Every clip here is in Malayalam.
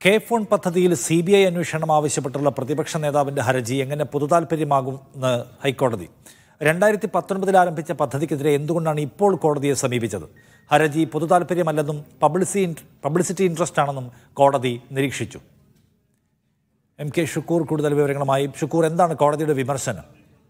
കെ ഫോൺ പദ്ധതിയിൽ സി ബി ഐ അന്വേഷണം ആവശ്യപ്പെട്ടുള്ള പ്രതിപക്ഷ നേതാവിന്റെ ഹർജി എങ്ങനെ പൊതുതാൽപര്യമാകുമെന്ന് ഹൈക്കോടതി രണ്ടായിരത്തി പത്തൊൻപതിൽ ആരംഭിച്ച പദ്ധതിക്കെതിരെ എന്തുകൊണ്ടാണ് ഇപ്പോൾ കോടതിയെ സമീപിച്ചത് ഹർജി പൊതുതാൽപര്യമല്ലെന്നും പബ്ലിസി പബ്ലിസിറ്റി ഇൻട്രസ്റ്റ് ആണെന്നും കോടതി നിരീക്ഷിച്ചു എം കെ ഷുക്കൂർ കൂടുതൽ വിവരങ്ങളുമായി ഷുക്കൂർ എന്താണ് കോടതിയുടെ വിമർശനം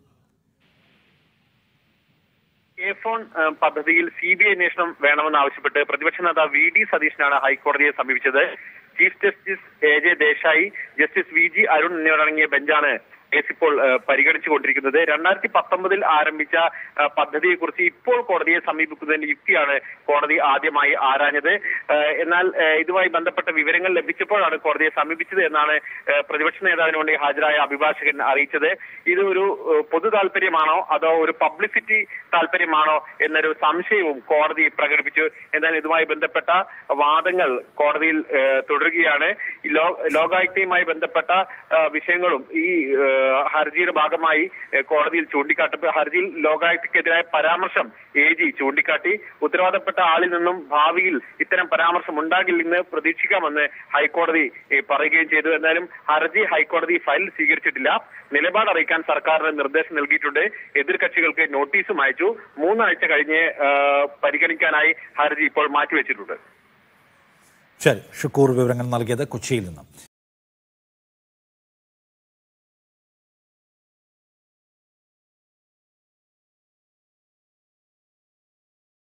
കെ ഫോൺ ഏഹ്, പദ്ധതിയിൽ സി ബി ഐ അന്വേഷണം വേണമെന്ന് ആവശ്യപ്പെട്ട് പ്രതിപക്ഷ നേതാവ് വി ഡി സതീശനാണ് ഹൈക്കോടതിയെ സമീപിച്ചത് chief justice A J Desai justice V G Arun എന്നിവരടങ്ങിയ ബെഞ്ചാണ് കേസ് ഇപ്പോൾ ഏഹ്, പരിഗണിച്ചുകൊണ്ടിരിക്കുന്നത് രണ്ടായിരത്തി പത്തൊമ്പതിൽ ആരംഭിച്ച ഏഹ്, പദ്ധതിയെക്കുറിച്ച് ഇപ്പോൾ കോടതിയെ സമീപിക്കുന്നതിന്റെ യുക്തിയാണ് കോടതി ആദ്യമായി ആരാഞ്ഞത് ഏഹ്, എന്നാൽ ഏഹ്, ഇതുമായി ബന്ധപ്പെട്ട വിവരങ്ങൾ ലഭിച്ചപ്പോഴാണ് കോടതിയെ സമീപിച്ചത് എന്നാണ് ഏഹ്, പ്രതിപക്ഷ നേതാവിന് വേണ്ടി ഹാജരായ അഭിഭാഷകൻ അറിയിച്ചത് ഇത് ഒരു ഏഹ്, പൊതു താല്പര്യമാണോ അതോ ഒരു പബ്ലിസിറ്റി താല്പര്യമാണോ എന്നൊരു സംശയവും കോടതി പ്രകടിപ്പിച്ചു എന്നാൽ ഇതുമായി ബന്ധപ്പെട്ട വാദങ്ങൾ കോടതിയിൽ ഏഹ്, തുടരുകയാണ് ഈ ലോ ലോകായുക്തയുമായി ബന്ധപ്പെട്ട ഏഹ്, വിഷയങ്ങളും ഈ ഏഹ്, ഹർജിയുടെ ഭാഗമായി ഏഹ്, കോടതിയിൽ ചൂണ്ടിക്കാട്ടപ്പെട്ട ഹർജിയിൽ ലോകായുക്തക്കെതിരായ പരാമർശം എ ജി ചൂണ്ടിക്കാട്ടി ഉത്തരവാദപ്പെട്ട ആളിൽ നിന്നും ഭാവിയിൽ ഇത്തരം പരാമർശം ഉണ്ടാകില്ലെന്ന് പ്രതീക്ഷിക്കാമെന്ന് ഹൈക്കോടതി ഏഹ്, പറയുകയും ചെയ്തു എന്നാലും ഹർജി ഹൈക്കോടതി ഫയൽ സ്വീകരിച്ചിട്ടില്ല നിലപാട് അറിയിക്കാൻ സർക്കാരിന് നിർദ്ദേശം നൽകിയിട്ടുണ്ട് എതിർകക്ഷികൾക്ക് നോട്ടീസും അയച്ചു മൂന്നാഴ്ച കഴിഞ്ഞ് ഏഹ്, പരിഗണിക്കാനായി ഹർജി ഇപ്പോൾ മാറ്റിവെച്ചിട്ടുണ്ട് ശരി ഷുക്കൂർ വിവരങ്ങൾ നൽകിയത് കൊച്ചിയിൽ നിന്ന്